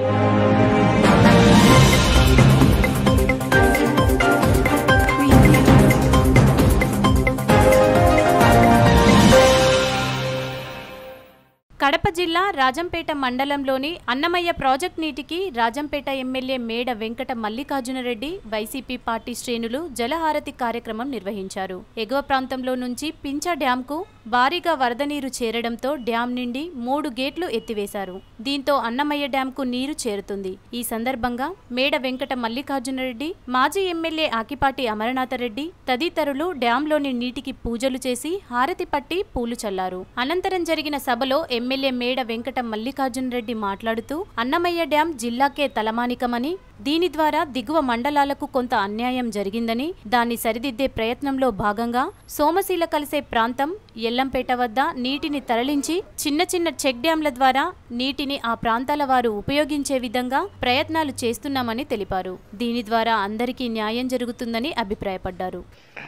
కడప జిల్లా రాజంపేట మండలంలోని అన్నమయ్య ప్రాజెక్ట్ నీటికి రాజంపేట ఎమ్మెల్యే మేడ వెంకట మల్లికార్జునరెడ్డి వైసీపీ పార్టీ శ్రేణులు జలహారతి కార్యక్రమం నిర్వహించారు ఎగువ ప్రాంతంలో నుంచి పించ డ్యాంకు భారీగా వరద నీరు చేరడంతో డ్యాం నుండి మూడు గేట్లు ఎత్తివేశారు దీంతో అన్నమయ్య డ్యాంకు నీరు చేరుతుంది ఈ సందర్భంగా మేడ వెంకట మల్లికార్జునరెడ్డి మాజీ ఎమ్మెల్యే ఆకిపాటి అమరనాథరెడ్డి తదితరులు డ్యాంలోని నీటికి పూజలు చేసి హారతి పట్టి పూలు చల్లారు అనంతరం జరిగిన సభలో ఎమ్మెల్యే మేడ వెంకట మల్లికార్జునరెడ్డి మాట్లాడుతూ అన్నమయ్య డ్యాం జిల్లాకే తలమానికమని దీని ద్వారా దిగువ మండలాలకు కొంత అన్యాయం జరిగిందని దాన్ని సరిదిద్దే ప్రయత్నంలో భాగంగా సోమశీల కలిసే ప్రాంతం ఎల్లంపేట వద్ద నీటిని తరలించి చిన్న చిన్న చెక్ డ్యాంల ద్వారా నీటిని ఆ ప్రాంతాల వారు ఉపయోగించే విధంగా ప్రయత్నాలు చేస్తున్నామని తెలిపారు దీని ద్వారా అందరికీ న్యాయం జరుగుతుందని అభిప్రాయపడ్డారు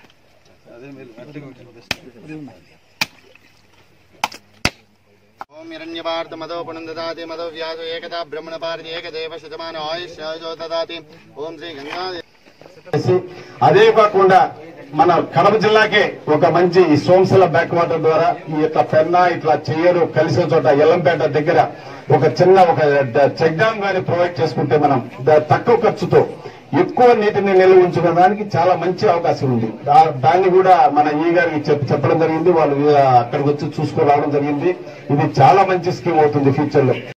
ఓం హిరణ్యపార్థ మదో పునందదాతి మదో వ్యాసు ఏకదా బ్రహ్మణ పారితి ఏకదేవ శతమాన ఆయుష్యో దదాతి ఓం శ్రీ గంగా చేసి అదే కాకుండా మన కడప జిల్లాకే ఒక మంచి ఈ సోమశిల బ్యాక్ వాటర్ ద్వారా ఈ ఇట్లా పెన్నా ఇట్లా చెయ్యరు కలిసిన చోట ఎల్లంపేట దగ్గర ఒక చిన్న ఒక చెక్ డ్యామ్ గాని ప్రొవైడ్ చేసుకుంటే మనం ద- తక్కువ ఖర్చుతో ఎక్కువ నీటిని నిల్వ ఉంచుకోవడానికి చాలా మంచి అవకాశం ఉంది దా- దాన్ని కూడా మన ఈ గారికి చెప్- చెప్పడం జరిగింది వాళ్ళు ఆ, అక్కడికి వచ్చి చూసుకుని రావడం జరిగింది ఇది చాలా మంచి స్కీమ్ అవుతుంది ఫ్యూచర్ లో